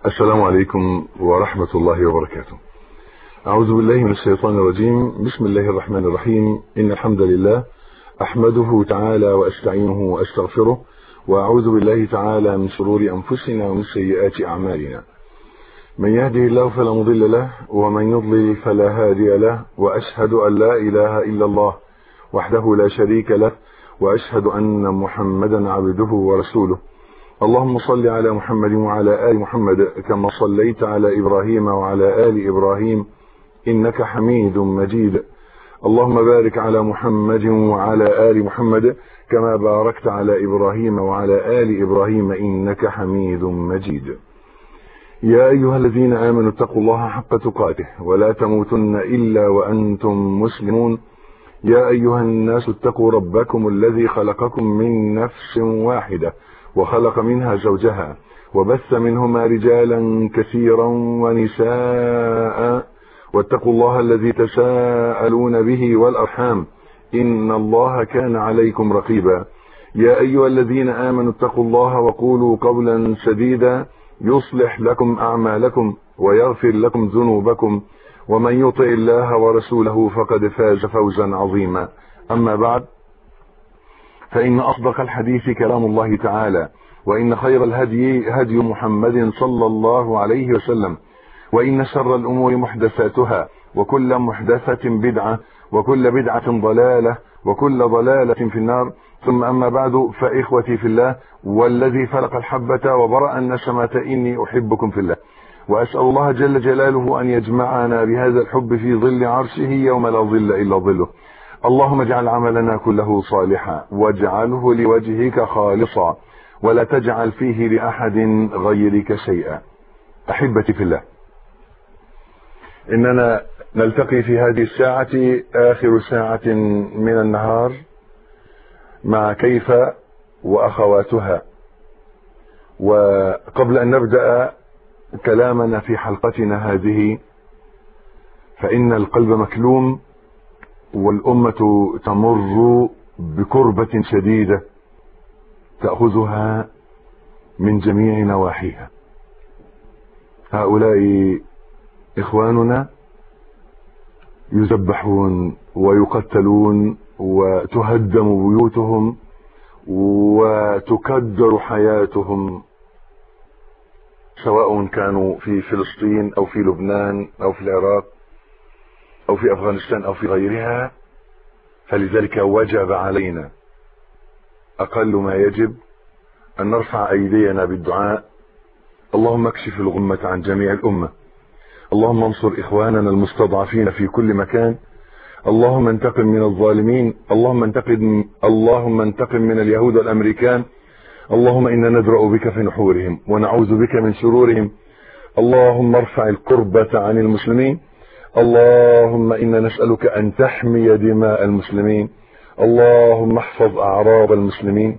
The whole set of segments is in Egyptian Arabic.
السلام عليكم ورحمة الله وبركاته أعوذ بالله من الشيطان الرجيم بسم الله الرحمن الرحيم إن الحمد لله أحمده تعالى وأستعينه وأستغفره وأعوذ بالله تعالى من شرور أنفسنا ومن سيئات أعمالنا من يهده الله فلا مضل له ومن يضلل فلا هادي له وأشهد أن لا إله إلا الله وحده لا شريك له وأشهد أن محمدا عبده ورسوله اللهم صل على محمد وعلى آل محمد كما صليت على إبراهيم وعلى آل إبراهيم إنك حميد مجيد اللهم بارك على محمد وعلى آل محمد كما باركت على إبراهيم وعلى آل إبراهيم إنك حميد مجيد يا أيها الذين آمنوا اتقوا الله حق تقاته ولا تموتن إلا وأنتم مسلمون يا أيها الناس اتقوا ربكم الذي خلقكم من نفس واحدة وخلق منها زوجها وبث منهما رجالا كثيرا ونساء واتقوا الله الذي تساءلون به والأرحام إن الله كان عليكم رقيبا يا أيها الذين آمنوا اتقوا الله وقولوا قولا سديدا يصلح لكم أعمالكم ويغفر لكم ذنوبكم ومن يطع الله ورسوله فقد فاز فوزا عظيما أما بعد فإن أصدق الحديث كلام الله تعالى وإن خير الهدي هدي محمد صلى الله عليه وسلم وإن شر الأمور محدثاتها وكل محدثة بدعة وكل بدعة ضلالة وكل ضلالة في النار ثم أما بعد فإخوتي في الله والذي فلق الحبة وبرأ النسمة إني أحبكم في الله وأسأل الله جل جلاله أن يجمعنا بهذا الحب في ظل عرشه يوم لا ظل إلا ظله اللهم اجعل عملنا كله صالحا واجعله لوجهك خالصا ولا تجعل فيه لأحد غيرك شيئا أحبتي في الله إننا نلتقي في هذه الساعة آخر ساعة من النهار مع كيف وأخواتها وقبل أن نبدأ كلامنا في حلقتنا هذه فإن القلب مكلوم والأمة تمر بكربة شديدة تأخذها من جميع نواحيها هؤلاء إخواننا يذبحون ويقتلون وتهدم بيوتهم وتكدر حياتهم سواء كانوا في فلسطين أو في لبنان أو في العراق أو في أفغانستان أو في غيرها فلذلك وجب علينا أقل ما يجب أن نرفع أيدينا بالدعاء اللهم اكشف الغمة عن جميع الأمة اللهم انصر إخواننا المستضعفين في كل مكان اللهم انتقم من الظالمين اللهم انتقم اللهم انتقم من اليهود والأمريكان اللهم إنا ندرأ بك في نحورهم ونعوذ بك من شرورهم اللهم ارفع الكربة عن المسلمين اللهم إنا نسألك أن تحمي دماء المسلمين اللهم احفظ أعراض المسلمين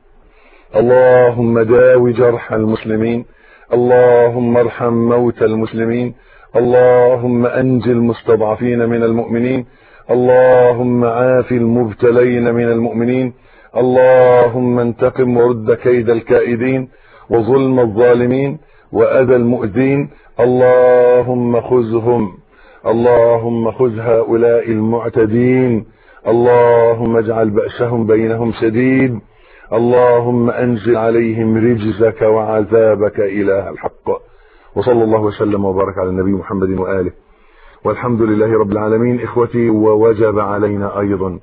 اللهم داوي جرح المسلمين اللهم ارحم موتى المسلمين اللهم أنج المستضعفين من المؤمنين اللهم عاف المبتلين من المؤمنين اللهم انتقم ورد كيد الكائدين وظلم الظالمين وأذى المؤذين اللهم خذهم اللهم خذ هؤلاء المعتدين اللهم اجعل بأسهم بينهم شديد اللهم انزل عليهم رجزك وعذابك إله الحق وصلى الله وسلم وبارك على النبي محمد وآله والحمد لله رب العالمين إخوتي ووجب علينا أيضا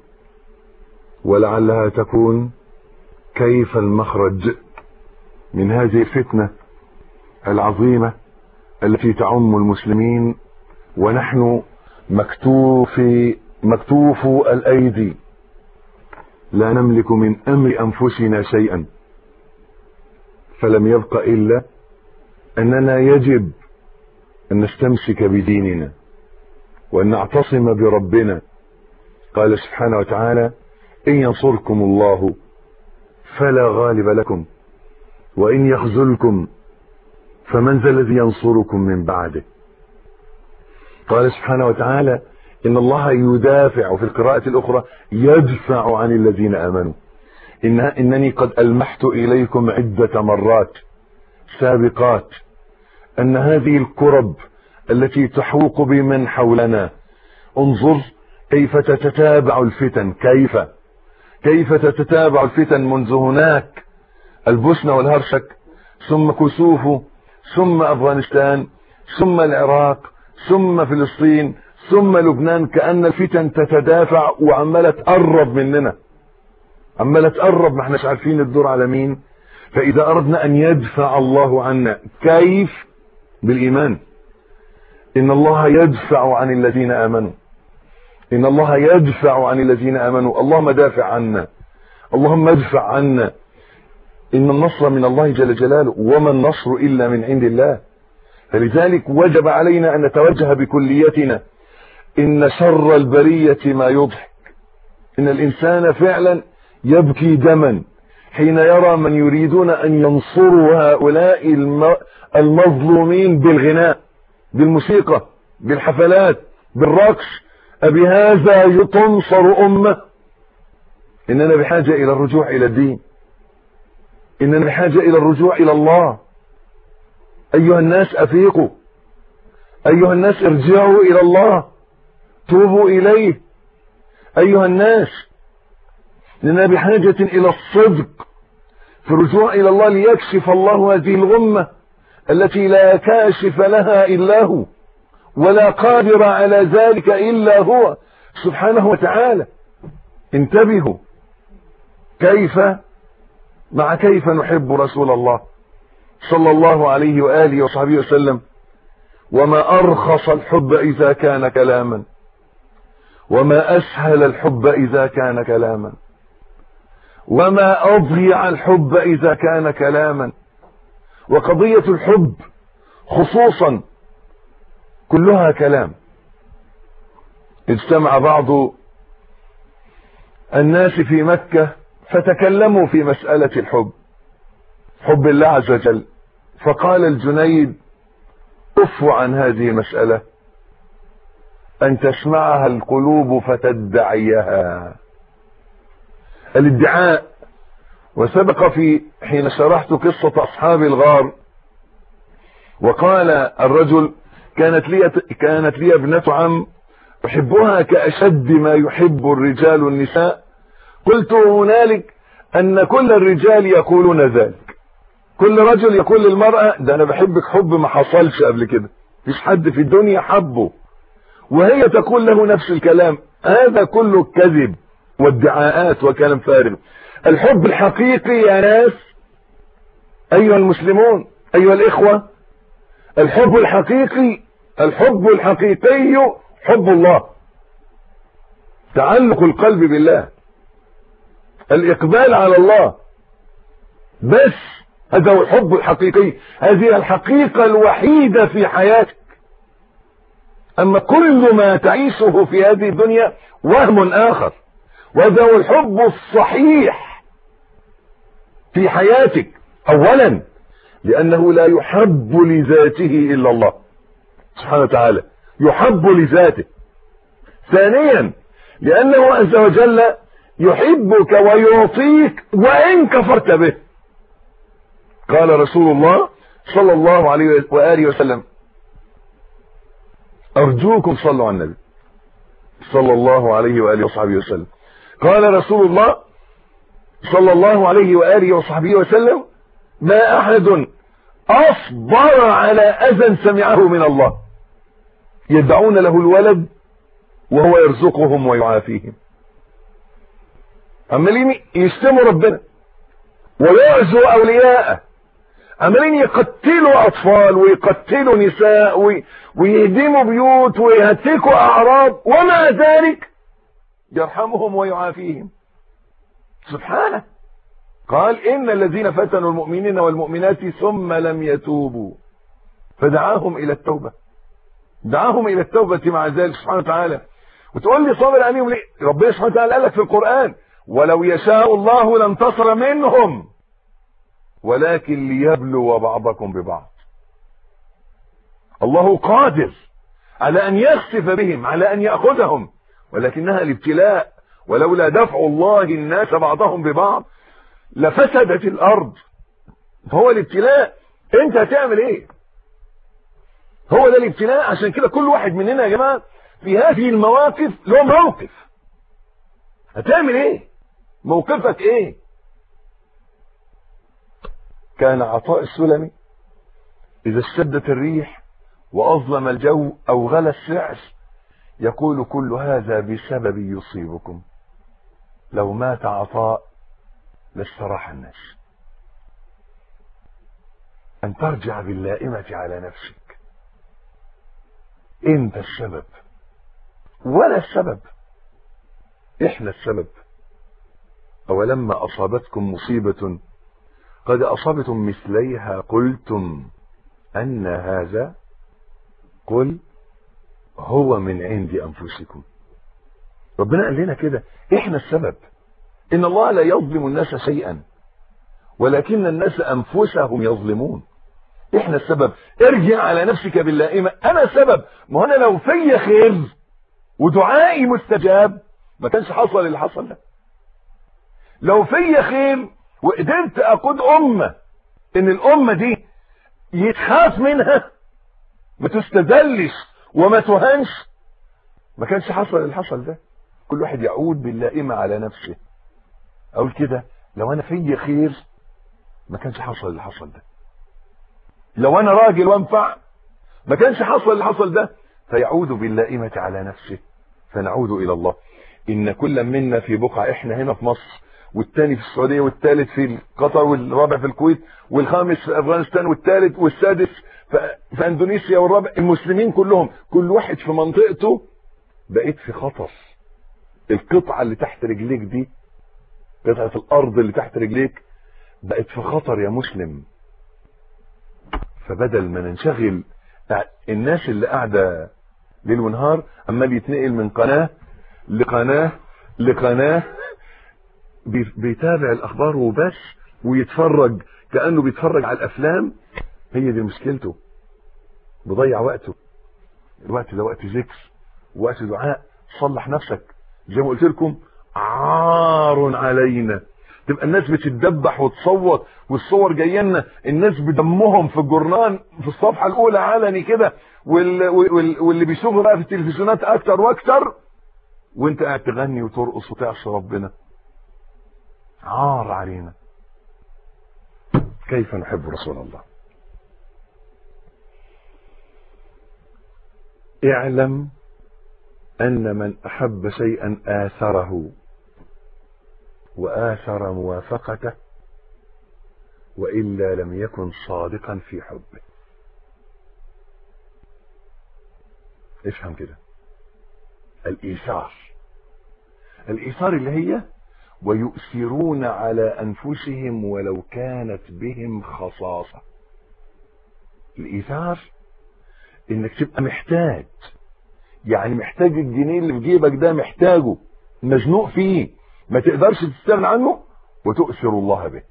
ولعلها تكون كيف المخرج من هذه الفتنة العظيمة التي تعم المسلمين ونحن مكتوف مكتوف الأيدي لا نملك من أمر أنفسنا شيئا فلم يبق إلا أننا يجب أن نستمسك بديننا وأن نعتصم بربنا قال سبحانه وتعالى إن ينصركم الله فلا غالب لكم وإن يخذلكم فمن ذا الذي ينصركم من بعده قال سبحانه وتعالى إن الله يدافع في القراءة الأخرى يدفع عن الذين آمنوا إن إنني قد ألمحت إليكم عدة مرات سابقات ان هذه الكرب التي تحوق بمن حولنا انظر كيف تتتابع الفتن كيف كيف تتتابع الفتن منذ هناك البوسنة والهرشك ثم كسوف ثم افغانستان ثم العراق ثم فلسطين ثم لبنان كأن الفتن تتدافع وعمالة تقرب مننا عمالة تقرب ما احناش عارفين الدور على مين فإذا أردنا أن يدفع الله عنا كيف بالإيمان إن الله يدفع عن الذين آمنوا إن الله يدفع عن الذين آمنوا اللهم دافع عنا اللهم ادفع عنا إن النصر من الله جل جلاله وما النصر إلا من عند الله فلذلك وجب علينا أن نتوجه بكليتنا إن شر البرية ما يضحك إن الإنسان فعلا يبكي دما حين يرى من يريدون أن ينصروا هؤلاء المظلومين بالغناء بالموسيقى بالحفلات بالرقص أبهذا تنصر أمة إننا بحاجة إلى الرجوع إلى الدين إننا بحاجة إلى الرجوع إلى الله أيها الناس أفيقوا أيها الناس ارجعوا إلى الله توبوا إليه أيها الناس إننا بحاجة إلى الصدق في الرجوع إلى الله ليكشف الله هذه الغمة التي لا كاشف لها إلا هو ولا قادر على ذلك إلا هو سبحانه وتعالى انتبهوا كيف مع كيف نحب رسول الله صلى الله عليه وآله وصحبه وسلم وما أرخص الحب إذا كان كلاما وما أسهل الحب إذا كان كلاما وما أضيع الحب إذا كان كلاما وقضية الحب خصوصا كلها كلام اجتمع بعض الناس في مكة فتكلموا في مسألة الحب حب الله عز وجل فقال الجنيد كف عن هذه المسألة أن تسمعها القلوب فتدعيها الادعاء وسبق في حين شرحت قصة أصحاب الغار وقال الرجل كانت لي كانت لي ابنة عم أحبها كأشد ما يحب الرجال النساء قلت هنالك أن كل الرجال يقولون ذلك كل رجل يقول للمرأة ده أنا بحبك حب ما حصلش قبل كده مفيش حد في الدنيا حبه وهي تقول له نفس الكلام هذا كله كذب وادعاءات وكلام فارغ الحب الحقيقي يا ناس أيها المسلمون أيها الإخوة الحب الحقيقي الحب الحقيقي حب الله تعلق القلب بالله الإقبال على الله بس هذا هو الحب الحقيقي هذه الحقيقة الوحيدة في حياتك أما كل ما تعيشه في هذه الدنيا وهم آخر وهذا هو الحب الصحيح في حياتك أولا لأنه لا يحب لذاته إلا الله سبحانه وتعالى يحب لذاته ثانيا لأنه عز وجل يحبك ويعطيك وإن كفرت به قال رسول الله صلى الله عليه وآله وسلم أرجوكم صلوا على النبي صلى الله عليه وآله وصحبه وسلم قال رسول الله صلى الله عليه وآله وصحبه وسلم ما أحد أصبر على أذى سمعه من الله يدعون له الولد وهو يرزقهم ويعافيهم عمالين يشتموا ربنا ويعزوا أولياءه عمالين يقتلوا أطفال ويقتلوا نساء ويهدموا بيوت ويهتكوا أعراض ومع ذلك يرحمهم ويعافيهم سبحانه قال إن الذين فتنوا المؤمنين والمؤمنات ثم لم يتوبوا فدعاهم إلى التوبة دعاهم إلى التوبة مع ذلك سبحانه وتعالى وتقول لي صابر عليهم ليه ربنا سبحانه وتعالى قال لك في القرآن ولو يشاء الله لانتصر منهم ولكن ليبلو بعضكم ببعض الله قادر على أن يخسف بهم على أن يأخذهم ولكنها الابتلاء ولولا دفع الله الناس بعضهم ببعض لفسدت الأرض فهو الابتلاء انت هتعمل ايه هو ده الابتلاء عشان كده كل واحد مننا يا جماعة في هذه المواقف له موقف هتعمل ايه موقفك ايه كان عطاء السلمي اذا اشتدت الريح واظلم الجو او غلى السعر يقول كل هذا بسبب يصيبكم لو مات عطاء لاستراح الناس ان ترجع باللائمة على نفسك انت السبب ولا السبب احنا السبب اولما اصابتكم مصيبة قد اصابتم مثليها قلتم ان هذا قل هو من عند انفسكم ربنا قال لنا كده احنا السبب ان الله لا يظلم الناس شيئا ولكن الناس انفسهم يظلمون احنا السبب ارجع على نفسك باللائمة انا السبب ما انا لو في خير ودعائي مستجاب ما كانش حصل اللي حصل ده لو في خير وقدرت اقود امة ان الامة دي يتخاف منها ما تستذلش وما تهانش ما كانش حصل اللي حصل ده كل واحد يعود باللائمة على نفسه اقول كده لو انا في خير ما كانش حصل اللي حصل ده لو انا راجل وانفع ما كانش حصل اللي حصل ده فيعود باللائمة على نفسه فنعود الى الله ان كل منا في بقعة احنا هنا في مصر والتاني في السعودية والتالت في قطر والرابع في الكويت والخامس في افغانستان والتالت والسادس في اندونيسيا والرابع المسلمين كلهم كل واحد في منطقته بقيت في خطر القطعة اللي تحت رجليك دي قطعة الارض اللي تحت رجليك بقت في خطر يا مسلم فبدل ما ننشغل الناس اللي قاعدة ليل ونهار عمال يتنقل من قناة لقناة لقناة بيتابع الاخبار وبس ويتفرج كأنه بيتفرج على الافلام هي دي مشكلته بيضيع وقته الوقت ده وقت ذكر وقت دعاء صلح نفسك زي ما قلت لكم عار علينا تبقى الناس بتتدبح وتصوت والصور جايه لنا الناس بدمهم في الجورنان في الصفحه الاولى علني كده وال... وال... واللي بيشوفوا بقى في التلفزيونات اكتر واكتر وانت قاعد تغني وترقص وتعصي ربنا عار علينا كيف نحب رسول الله اعلم ان من احب شيئا اثره واثر موافقته والا لم يكن صادقا في حبه افهم كده الايثار الايثار اللي هي ويؤثرون على انفسهم ولو كانت بهم خصاصة الايثار انك تبقى محتاج يعني محتاج الجنيه اللي في جيبك ده محتاجه مزنوق فيه ما تقدرش تستغنى عنه وتؤثر الله به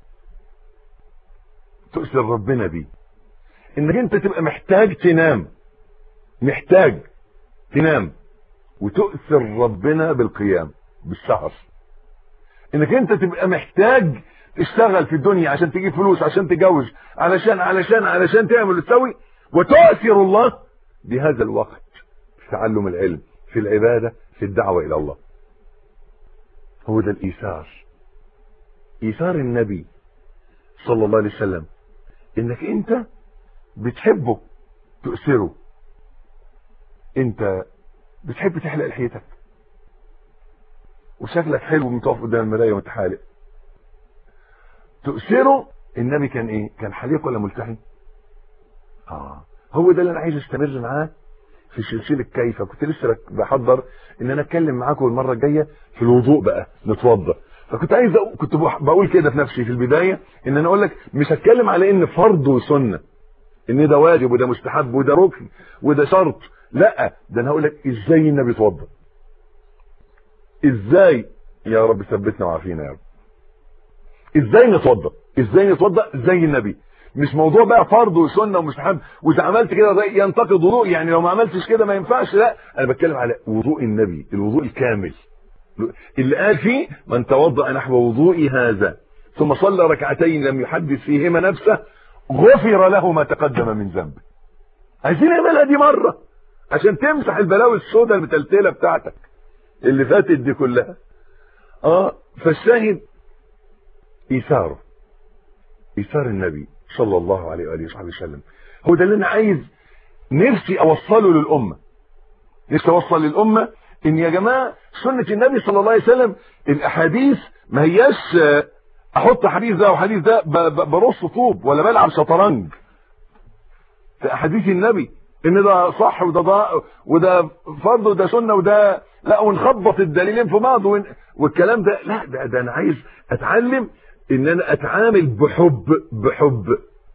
تؤثر ربنا بيه انك انت تبقى محتاج تنام محتاج تنام وتؤثر ربنا بالقيام بالسهر انك انت تبقى محتاج تشتغل في الدنيا عشان تجيب فلوس عشان تجوز علشان علشان علشان تعمل وتسوي وتؤثر الله بهذا الوقت في تعلم العلم في العبادة في الدعوة الى الله هو ده الايثار ايثار النبي صلى الله عليه وسلم انك انت بتحبه تؤثره انت بتحب تحلق لحيتك وشكلك حلو ومتقف قدام المرايه وانت حالق تؤثره النبي كان ايه كان حليق ولا ملتحي اه هو ده اللي انا عايز استمر معاه في سلسله كيف كنت لسه بحضر ان انا اتكلم معاكم المره الجايه في الوضوء بقى نتوضى فكنت عايز أقول كنت بقول كده في نفسي في البدايه ان انا اقول لك مش هتكلم على ان فرض وسنه ان ده واجب وده مستحب وده ركن وده شرط لا ده انا هقول لك ازاي النبي اتوضى ازاي يا رب ثبتنا وعافينا يا رب ازاي نتوضى ازاي نتوضى زي النبي مش موضوع بقى فرض وسنه ومستحب واذا عملت كده ده ينتقد وضوء يعني لو ما عملتش كده ما ينفعش لا انا بتكلم على وضوء النبي الوضوء الكامل اللي قال فيه من توضا نحو وضوئي هذا ثم صلى ركعتين لم يحدث فيهما نفسه غفر له ما تقدم من ذنبه عايزين نعملها دي مرة عشان تمسح البلاوي السوداء المتلتلة بتاعتك اللي فاتت دي كلها اه فالشاهد ايثاره ايثار النبي صلى الله عليه واله وصحبه وسلم هو ده اللي انا عايز نفسي اوصله للامه نفسي اوصل للامه ان يا جماعه سنه النبي صلى الله عليه وسلم الاحاديث ما هياش احط حديث ده وحديث ده برص طوب ولا بلعب شطرنج في احاديث النبي ان ده صح وده ضاء وده فرض وده سنه وده لا ونخبط الدليلين في بعض والكلام ده لا ده, ده انا عايز اتعلم ان انا اتعامل بحب بحب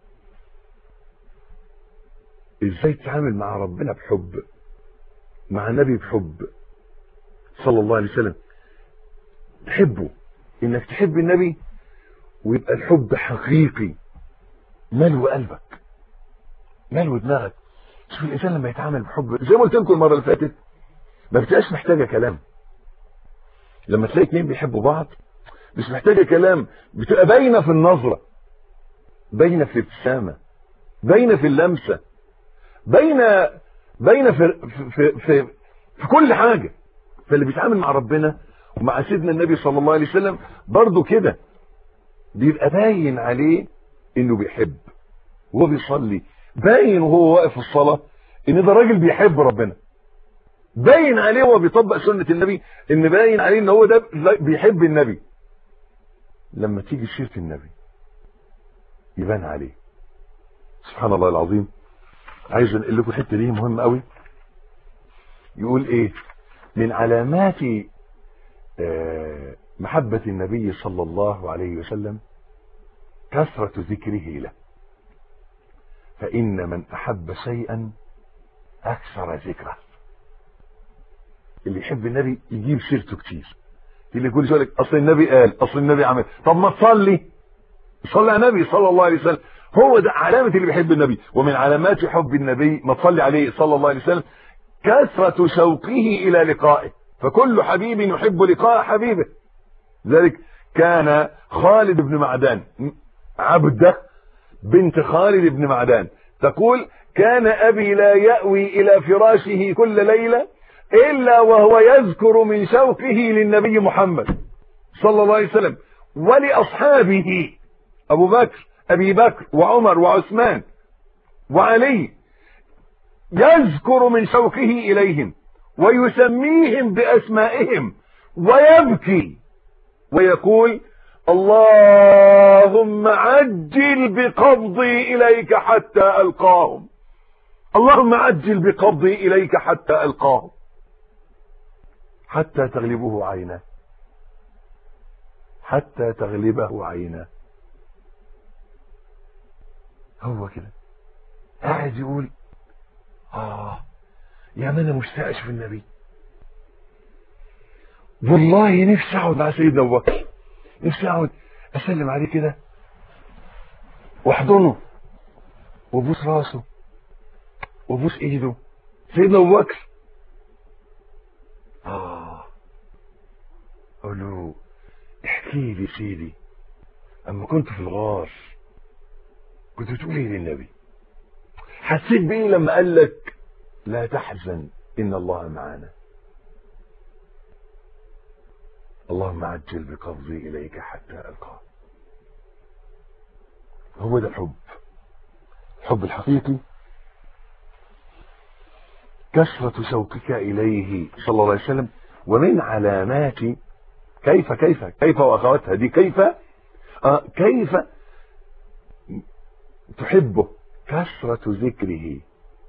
ازاي تتعامل مع ربنا بحب مع النبي بحب صلى الله عليه وسلم تحبه انك تحب النبي ويبقى الحب حقيقي ملو قلبك ملو دماغك شوف الانسان لما يتعامل بحب زي ما قلت لكم المره اللي فاتت ما بتبقاش محتاجه كلام لما تلاقي اتنين بيحبوا بعض مش محتاجه كلام بتبقى باينه في النظره باينه في الابتسامه باينه في اللمسه باينه باينه في في في, في كل حاجه فاللي بيتعامل مع ربنا ومع سيدنا النبي صلى الله عليه وسلم برضه كده بيبقى باين عليه انه بيحب وهو بيصلي باين وهو واقف في الصلاه ان ده راجل بيحب ربنا باين عليه وهو بيطبق سنه النبي ان باين عليه ان هو ده بيحب النبي لما تيجي سيره النبي يبان عليه سبحان الله العظيم عايز انقل لكم الحته دي مهمه قوي يقول ايه من علامات محبة النبي صلى الله عليه وسلم كثرة ذكره له فإن من أحب شيئا أكثر ذكره اللي يحب النبي يجيب سيرته كتير اللي يقول يقول لك أصل النبي قال أصل النبي عمل طب ما تصلي صلي على النبي صلى الله عليه وسلم هو ده علامة اللي بيحب النبي ومن علامات حب النبي ما تصلي عليه صلى الله عليه وسلم كثرة شوقه إلى لقائه فكل حبيب يحب لقاء حبيبه ذلك كان خالد بن معدان عبده بنت خالد بن معدان تقول كان أبي لا يأوي إلى فراشه كل ليلة إلا وهو يذكر من شوقه للنبي محمد صلى الله عليه وسلم ولأصحابه أبو بكر أبي بكر وعمر وعثمان وعلي يذكر من شوقه إليهم ويسميهم بأسمائهم ويبكي ويقول اللهم عجل بقبضي إليك حتى ألقاهم اللهم عجل بقبضي إليك حتى ألقاهم حتى تغلبه عينه حتى تغلبه عينه هو كده قاعد يقول آه يا ما أنا مشتاق أشوف النبي والله نفسي أقعد مع سيدنا أبو بكر نفسي أقعد أسلم عليه كده واحضنه وابوس راسه وابوس ايده سيدنا ابو بكر اه اقول له احكي لي سيدي اما كنت في الغار كنت بتقول ايه للنبي حسيت بايه لما قال لك لا تحزن ان الله معنا اللهم عجل بقبضي اليك حتى القاه هو ده الحب الحب الحقيقي كثرة شوقك إليه صلى الله عليه وسلم ومن علامات كيف كيف كيف وأخواتها دي كيف آه كيف تحبه كثرة ذكره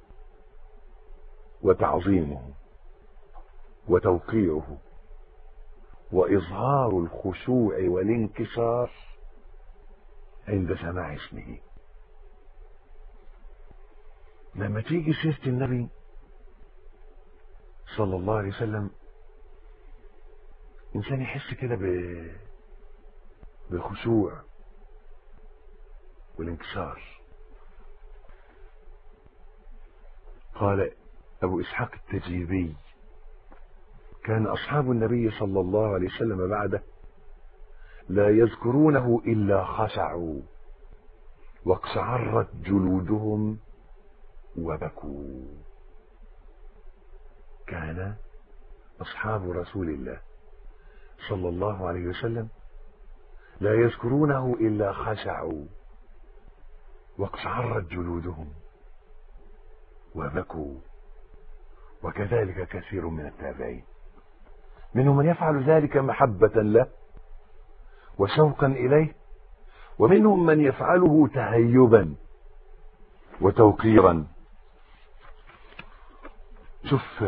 وتعظيمه وتوقيعه وإظهار الخشوع والانكسار عند سماع اسمه لما تيجي سيرة النبي صلى الله عليه وسلم إنسان يحس كده ب... بالخشوع والانكسار قال أبو إسحاق التجيبي كان أصحاب النبي صلى الله عليه وسلم بعده لا يذكرونه إلا خشعوا واقشعرت جلودهم وبكوا كان أصحاب رسول الله صلى الله عليه وسلم لا يذكرونه إلا خشعوا واقشعرت جلودهم وبكوا وكذلك كثير من التابعين منهم من يفعل ذلك محبة له وشوقا إليه ومنهم من يفعله تهيبا وتوقيرا شوف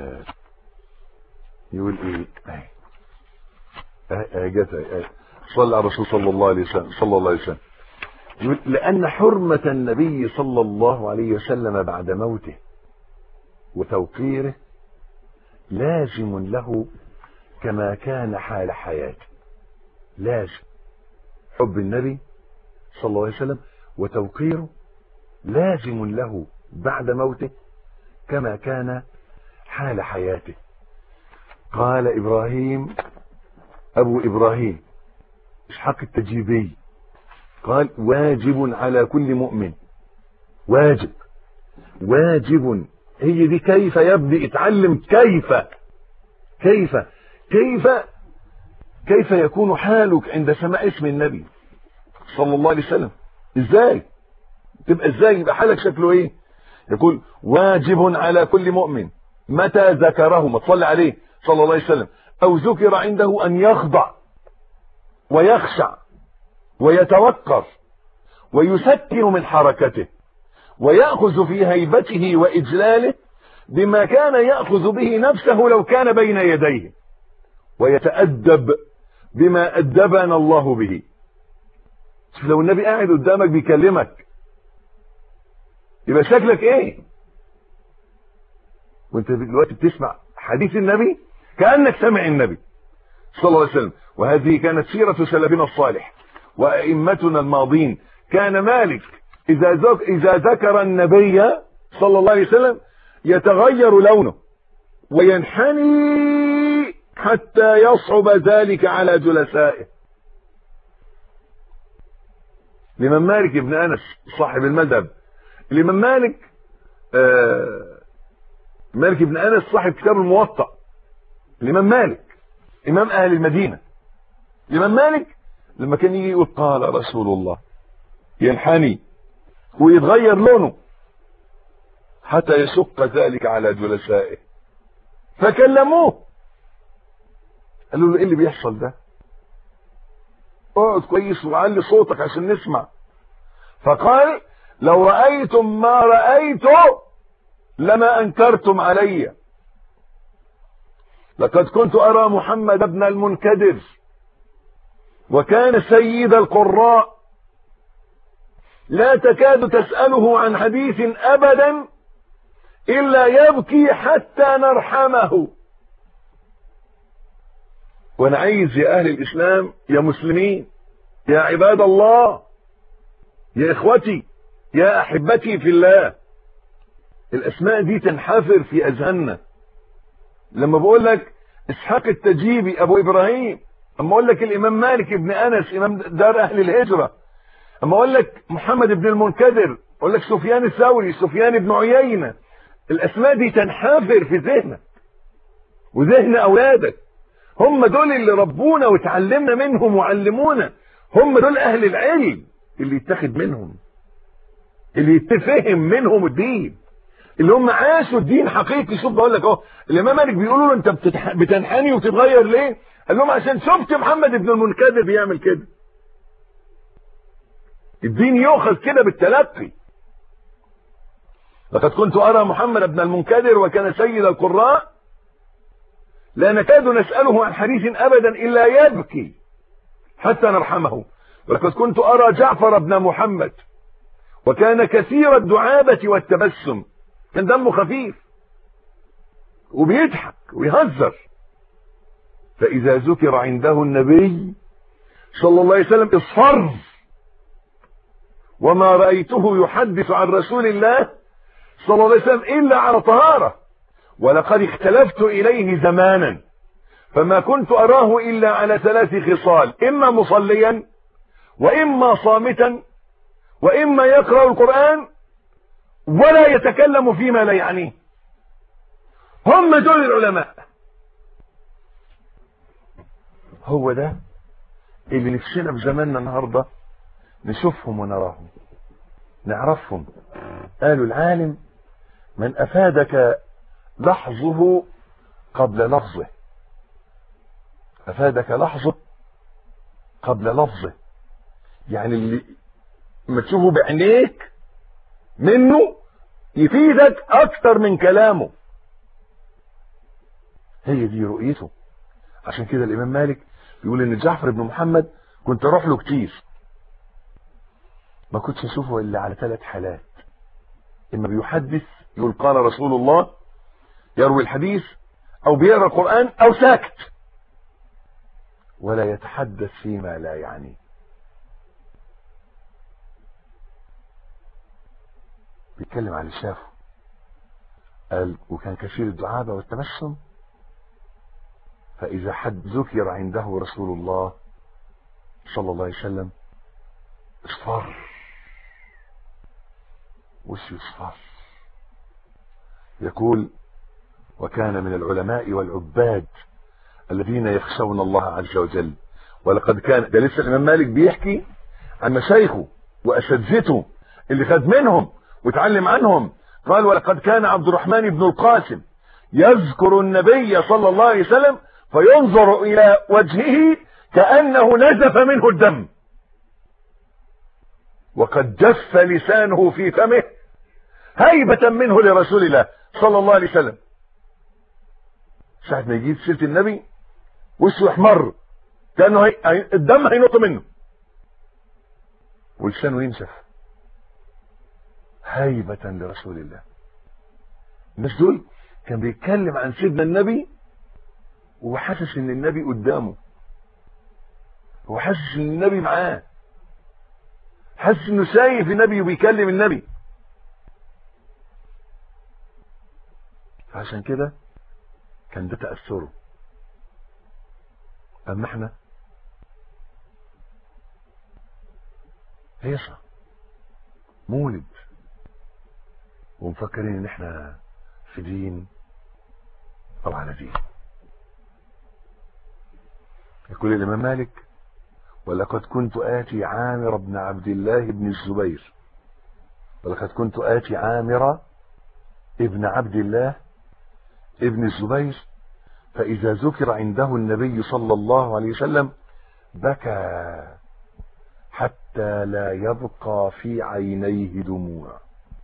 يقول ايه ايه جت ايه صلى على الرسول صلى الله عليه وسلم صلى الله عليه وسلم يقول لأن حرمة النبي صلى الله عليه وسلم بعد موته وتوقيره لازم له كما كان حال حياته لازم حب النبي صلى الله عليه وسلم وتوقيره لازم له بعد موته كما كان حال حياته قال إبراهيم أبو إبراهيم إسحاق التجيبي قال واجب على كل مؤمن واجب واجب هي دي كيف يبدأ اتعلم كيف كيف كيف كيف يكون حالك عند سماع اسم النبي صلى الله عليه وسلم ازاي تبقى ازاي يبقى حالك شكله ايه يقول واجب على كل مؤمن متى ذكره ما تصلي عليه صلى الله عليه وسلم او ذكر عنده ان يخضع ويخشع ويتوقر ويسكن من حركته ويأخذ في هيبته وإجلاله بما كان يأخذ به نفسه لو كان بين يديه ويتأدب بما أدبنا الله به شوف لو النبي قاعد قدامك بيكلمك يبقى شكلك ايه وانت دلوقتي بتسمع حديث النبي كأنك سمع النبي صلى الله عليه وسلم وهذه كانت سيرة سلفنا الصالح وأئمتنا الماضين كان مالك إذا ذك إذا ذكر النبي صلى الله عليه وسلم يتغير لونه وينحني حتى يصعب ذلك على جلسائه الإمام مالك ابن أنس صاحب المذهب الإمام مالك آه مالك ابن أنس صاحب كتاب الموطأ الإمام مالك إمام أهل المدينة الإمام مالك لما كان يجي يقول قال رسول الله ينحني ويتغير لونه حتى يشق ذلك على جلسائه فكلموه قالوا له ايه اللي بيحصل ده اقعد كويس وعلي صوتك عشان نسمع فقال لو رأيتم ما رأيت لما أنكرتم علي لقد كنت أرى محمد بن المنكدر وكان سيد القراء لا تكاد تسأله عن حديث أبدا إلا يبكي حتى نرحمه وانا عايز يا اهل الاسلام يا مسلمين يا عباد الله يا اخوتي يا احبتي في الله الاسماء دي تنحفر في اذهاننا لما بقول لك اسحاق التجيبي ابو ابراهيم اما اقول لك الامام مالك ابن انس امام دار اهل الهجره اما اقول لك محمد بن المنكدر اقول لك سفيان الثوري سفيان بن عيينه الاسماء دي تنحفر في ذهنك وذهن اولادك هم دول اللي ربونا وتعلمنا منهم وعلمونا هم دول اهل العلم اللي يتاخد منهم اللي يتفهم منهم الدين اللي هم عاشوا الدين حقيقي شوف بقول لك اهو الامام مالك بيقولوا له انت بتتح... بتنحني وتتغير ليه قال لهم عشان شفت محمد بن المنكدر بيعمل كده الدين يؤخذ كده بالتلقي لقد كنت ارى محمد بن المنكدر وكان سيد القراء لا نكاد نسأله عن حديث أبدا إلا يبكي حتى نرحمه ولقد كنت أرى جعفر بن محمد وكان كثير الدعابة والتبسم كان دمه خفيف وبيضحك ويهزر فإذا ذكر عنده النبي صلى الله عليه وسلم اصفر وما رأيته يحدث عن رسول الله صلى الله عليه وسلم إلا على طهارة ولقد اختلفت إليه زمانا فما كنت أراه إلا على ثلاث خصال إما مصليا وإما صامتا وإما يقرأ القرآن ولا يتكلم فيما لا يعنيه هم دول العلماء هو ده اللي نفسنا في زماننا النهارده نشوفهم ونراهم نعرفهم قالوا العالم من افادك لحظه قبل لفظه افادك لحظه قبل لفظه يعني اللي ما تشوفه بعينيك منه يفيدك اكتر من كلامه هي دي رؤيته عشان كده الامام مالك بيقول ان جعفر بن محمد كنت اروح له كتير ما كنتش اشوفه الا على ثلاث حالات اما بيحدث يقول قال رسول الله يروي الحديث او بيقرا القران او ساكت ولا يتحدث فيما لا يعنيه بيتكلم عن اللي شافه قال وكان كثير الدعابة والتبسم فإذا حد ذكر عنده رسول الله صلى الله عليه وسلم اصفر وشه اصفر يقول وكان من العلماء والعباد الذين يخشون الله عز وجل ولقد كان ده لسه الإمام مالك بيحكي عن مشايخه وأساتذته اللي خد منهم وتعلم عنهم قال ولقد كان عبد الرحمن بن القاسم يذكر النبي صلى الله عليه وسلم فينظر إلى وجهه كأنه نزف منه الدم وقد جف لسانه في فمه هيبة منه لرسول الله صلى الله عليه وسلم ساعة ما يجيب سيرة النبي وشه يحمر كأنه هي... الدم هينط منه ولسانه ينشف هيبة لرسول الله الناس دول كان بيتكلم عن سيدنا النبي وحاسس ان النبي قدامه هو حاسس ان النبي معاه حاسس انه شايف النبي وبيكلم النبي فعشان كده كان ده تأثره اما احنا هيصة مولد ومفكرين ان احنا في دين او على دين يقول الامام مالك ولقد كنت آتي عامر بن عبد الله بن الزبير ولقد كنت آتي عامر ابن عبد الله ابن الزبير فإذا ذكر عنده النبي صلى الله عليه وسلم بكى حتى لا يبقى في عينيه دموع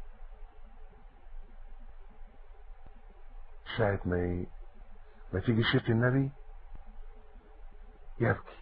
ساعة ما ي... ما تيجي سيرة النبي يبكي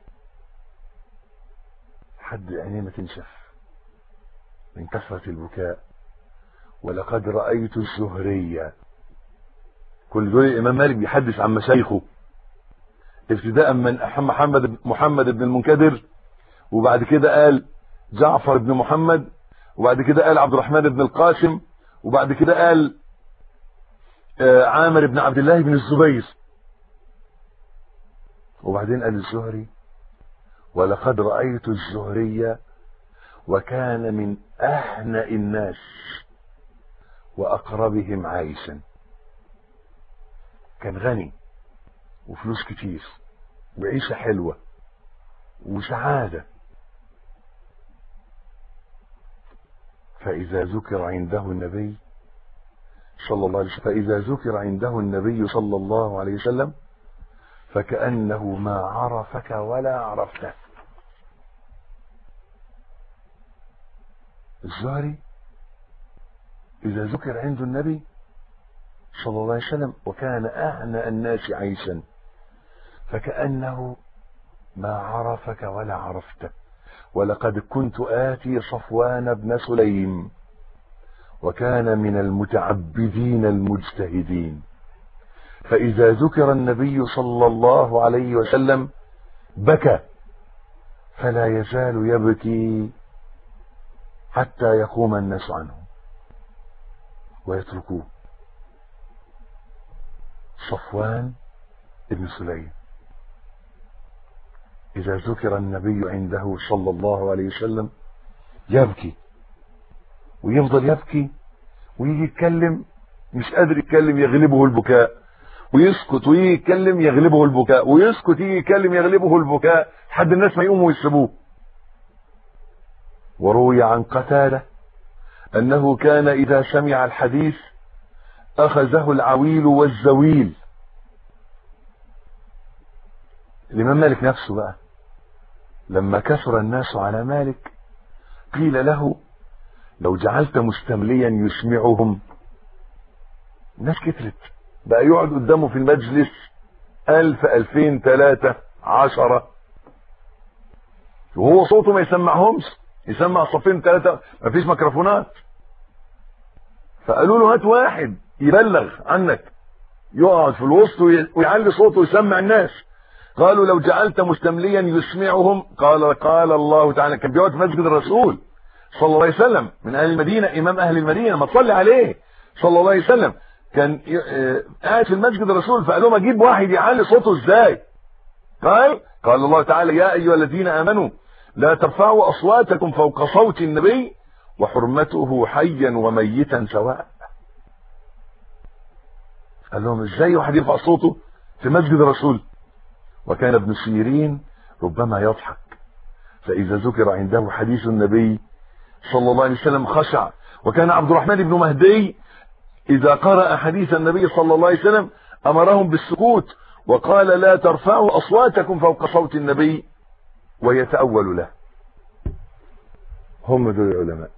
حد عينيه ما تنشف من كثرة البكاء ولقد رأيت الزهرية كل دول الإمام مالك بيحدث عن مشايخه ابتداء من محمد محمد بن المنكدر وبعد كده قال جعفر بن محمد وبعد كده قال عبد الرحمن بن القاسم وبعد كده قال عامر بن عبد الله بن الزبير وبعدين قال الزهري ولقد رأيت الزهري وكان من أهنأ الناس وأقربهم عايشا كان غني وفلوس كتير وعيشة حلوة وسعادة فإذا ذكر عنده النبي صلى الله عليه وسلم فإذا ذكر عنده النبي صلى الله عليه وسلم فكأنه ما عرفك ولا عرفته الزهري إذا ذكر عنده النبي صلى الله عليه وسلم وكان أعنى الناس عيشا فكأنه ما عرفك ولا عرفته ولقد كنت آتي صفوان بن سليم وكان من المتعبدين المجتهدين فإذا ذكر النبي صلى الله عليه وسلم بكى فلا يزال يبكي حتى يقوم الناس عنه ويتركوه صفوان ابن سليم إذا ذكر النبي عنده صلى الله عليه وسلم يبكي ويفضل يبكي ويجي يتكلم مش قادر يتكلم يغلبه البكاء ويسكت ويجي يتكلم يغلبه البكاء ويسكت يجي يتكلم يغلبه البكاء لحد الناس ما يقوموا ويسيبوه وروي عن قتاده انه كان اذا سمع الحديث اخذه العويل والزويل الامام مالك نفسه بقى لما كثر الناس على مالك قيل له لو جعلت مستمليا يسمعهم الناس كترت بقى يقعد قدامه في المجلس ألف ألفين ثلاثة عشرة وهو صوته ما يسمعهمش يسمع صفين ثلاثة مفيش ميكروفونات فقالوا له هات واحد يبلغ عنك يقعد في الوسط ويعلي صوته ويسمع الناس قالوا لو جعلت مستمليا يسمعهم قال قال الله تعالى كان بيقعد في مسجد الرسول صلى الله عليه وسلم من اهل المدينه امام اهل المدينه ما تصلي عليه صلى الله عليه وسلم كان قاعد في المسجد الرسول فقال لهم اجيب واحد يعلي صوته ازاي قال قال الله تعالى يا ايها الذين امنوا لا ترفعوا اصواتكم فوق صوت النبي وحرمته حيا وميتا سواء قال لهم ازاي واحد يرفع صوته في مسجد الرسول وكان ابن سيرين ربما يضحك فاذا ذكر عنده حديث النبي صلى الله عليه وسلم خشع وكان عبد الرحمن بن مهدي اذا قرأ حديث النبي صلى الله عليه وسلم امرهم بالسكوت وقال لا ترفعوا اصواتكم فوق صوت النبي ويتأول له هم دول العلماء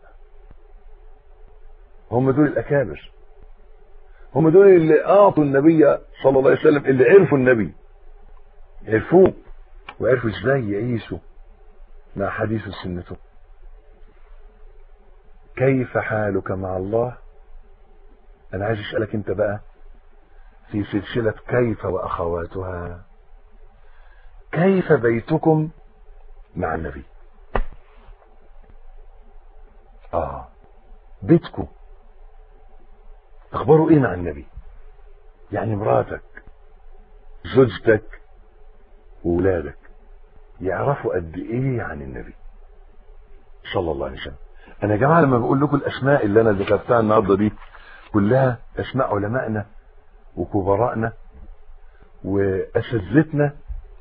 هم دول الاكابر هم دول اللي اعطوا النبي صلى الله عليه وسلم اللي عرفوا النبي عرفوه وعرفوا ازاي يعيشوا مع حديث سنته كيف حالك مع الله انا عايز اسالك انت بقى في سلسله كيف واخواتها كيف بيتكم مع النبي اه بيتكم اخباره ايه مع النبي يعني مراتك زوجتك وولادك يعرفوا قد ايه عن النبي صلى الله عليه وسلم انا يا جماعه لما بقول لكم الاسماء اللي انا ذكرتها النهارده دي كلها اسماء علمائنا وكبرائنا واساتذتنا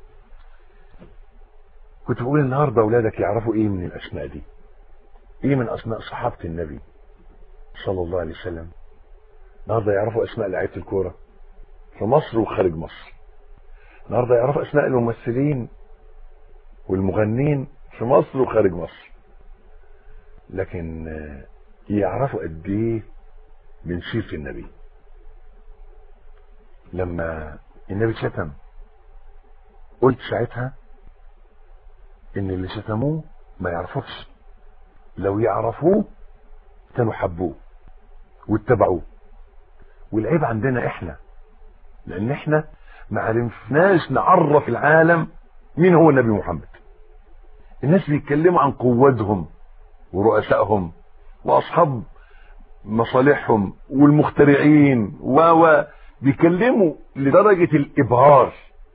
كنت بقول النهارده اولادك يعرفوا ايه من الاسماء دي ايه من اسماء صحابه النبي صلى الله عليه وسلم النهارده يعرفوا اسماء لعيبه الكوره في مصر وخارج مصر النهارده يعرفوا اسماء الممثلين والمغنين في مصر وخارج مصر لكن يعرفوا قد ايه من سيره النبي لما النبي شتم قلت ساعتها ان اللي شتموه ما يعرفوش لو يعرفوه كانوا حبوه واتبعوه والعيب عندنا احنا لان احنا ما عرفناش نعرف العالم مين هو النبي محمد الناس بيتكلموا عن قوتهم ورؤسائهم واصحاب مصالحهم والمخترعين و بيتكلموا لدرجة الابهار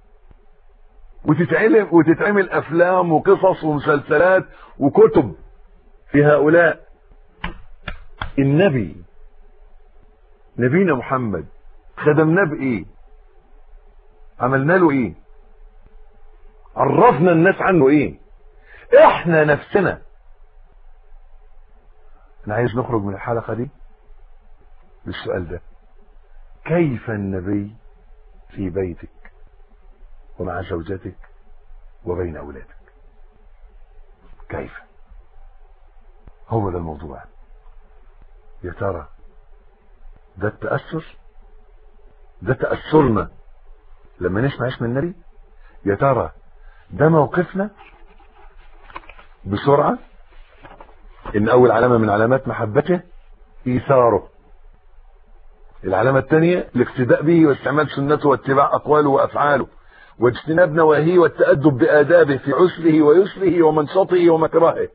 وتتعلم وتتعمل افلام وقصص ومسلسلات وكتب في هؤلاء النبي نبينا محمد خدمناه بايه عملنا له ايه عرفنا الناس عنه ايه احنا نفسنا انا عايز نخرج من الحلقة دي بالسؤال ده كيف النبي في بيتك ومع زوجتك وبين اولادك كيف هو ده الموضوع يا ترى ده التأثر ده تأثرنا لما نسمع اسم النبي يا ترى ده موقفنا بسرعة ان اول علامة من علامات محبته ايثاره العلامة الثانية الاقتداء به واستعمال سنته واتباع اقواله وافعاله واجتناب نواهيه والتأدب بآدابه في عسره ويسره ومنشطه ومكرهه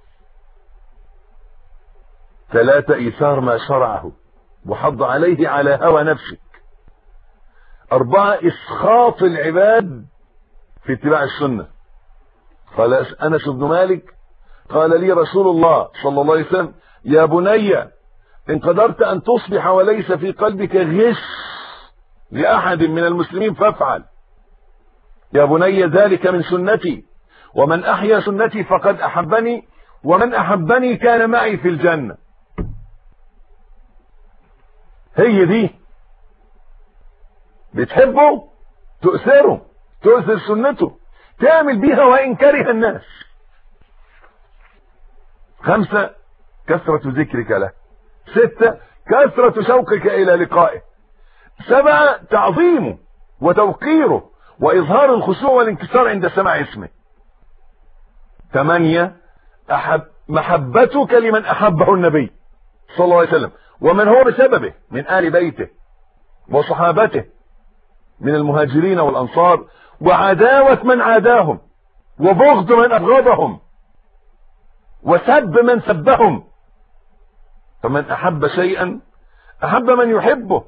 ثلاثة إيثار ما شرعه وحض عليه على هوى نفسك أربعة إسخاط العباد في اتباع السنة قال أنس بن مالك قال لي رسول الله صلى الله عليه وسلم يا بني إن قدرت أن تصبح وليس في قلبك غش لأحد من المسلمين فافعل يا بني ذلك من سنتي ومن أحيا سنتي فقد أحبني ومن أحبني كان معي في الجنة هي دي بتحبه تؤثره تؤثر سنته تعمل بيها وإن كره الناس خمسة كثرة ذكرك له ستة كثرة شوقك إلى لقائه سبعة تعظيمه وتوقيره وإظهار الخشوع والانكسار عند سماع اسمه ثمانية أحب محبتك لمن أحبه النبي صلى الله عليه وسلم ومن هو بسببه من آل بيته وصحابته من المهاجرين والأنصار وعداوة من عاداهم وبغض من أبغضهم وسب من سبهم فمن أحب شيئا أحب من يحبه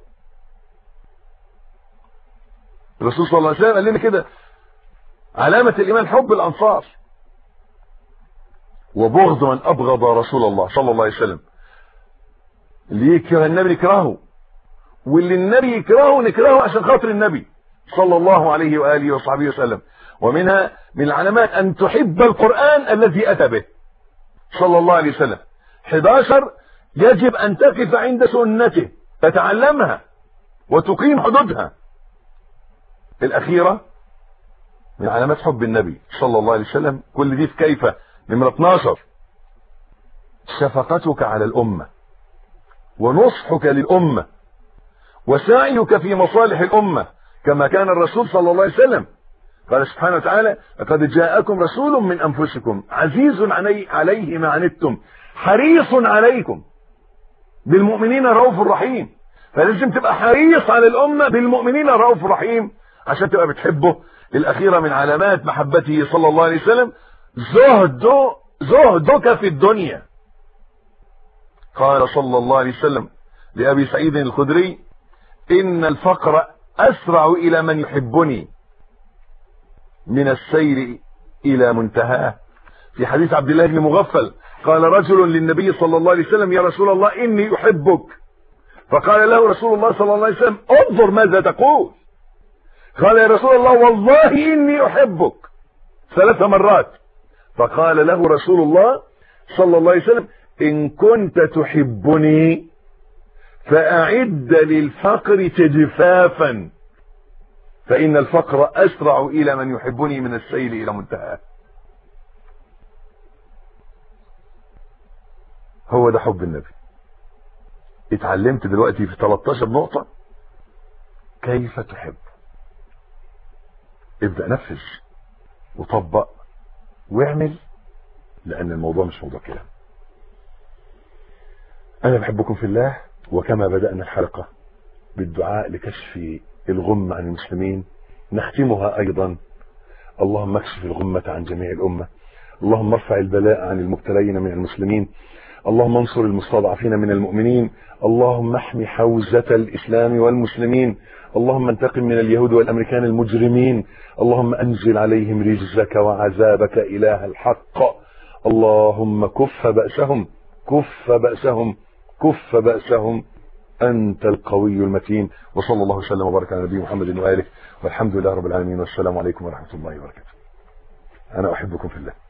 الرسول صلى الله عليه وسلم قال لنا كده علامة الإيمان حب الأنصار وبغض من أبغض رسول الله صلى الله عليه وسلم اللي يكره النبي نكرهه واللي النبي يكرهه نكرهه عشان خاطر النبي صلى الله عليه وآله وصحبه وسلم ومنها من العلامات أن تحب القرآن الذي أتى به صلى الله عليه وسلم 11 يجب أن تقف عند سنته تتعلمها وتقيم حدودها الأخيرة من علامات حب النبي صلى الله عليه وسلم كل دي في كيف نمرة 12 شفقتك على الأمة ونصحك للأمة وسعيك في مصالح الأمة كما كان الرسول صلى الله عليه وسلم قال سبحانه وتعالى لقد جاءكم رسول من أنفسكم عزيز علي عليه ما عنتم حريص عليكم بالمؤمنين رؤوف رحيم فلازم تبقى حريص على الأمة بالمؤمنين رؤوف رحيم عشان تبقى بتحبه الأخيرة من علامات محبته صلى الله عليه وسلم زهده زهدك في الدنيا قال صلى الله عليه وسلم لأبي سعيد الخدري إن الفقر أسرع إلى من يحبني من السير إلى منتهاه في حديث عبد الله بن مغفل قال رجل للنبي صلى الله عليه وسلم يا رسول الله إني أحبك فقال له رسول الله صلى الله عليه وسلم انظر ماذا تقول قال يا رسول الله والله إني أحبك ثلاث مرات فقال له رسول الله صلى الله عليه وسلم إن كنت تحبني فأعد للفقر تجفافا فإن الفقر أسرع إلى من يحبني من السيل إلى منتهى هو ده حب النبي اتعلمت دلوقتي في 13 نقطة كيف تحب ابدأ نفذ وطبق واعمل لأن الموضوع مش موضوع كلام أنا بحبكم في الله وكما بدأنا الحلقة بالدعاء لكشف الغمة عن المسلمين نختمها أيضا اللهم اكشف الغمة عن جميع الأمة اللهم ارفع البلاء عن المبتلين من المسلمين اللهم انصر المستضعفين من المؤمنين اللهم احمي حوزة الإسلام والمسلمين اللهم انتقم من اليهود والأمريكان المجرمين اللهم أنزل عليهم رجزك وعذابك إله الحق اللهم كف بأسهم كف بأسهم كف بأسهم أنت القوي المتين وصلى الله وسلم وبارك على نبينا محمد وآله والحمد لله رب العالمين والسلام عليكم ورحمة الله وبركاته أنا أحبكم في الله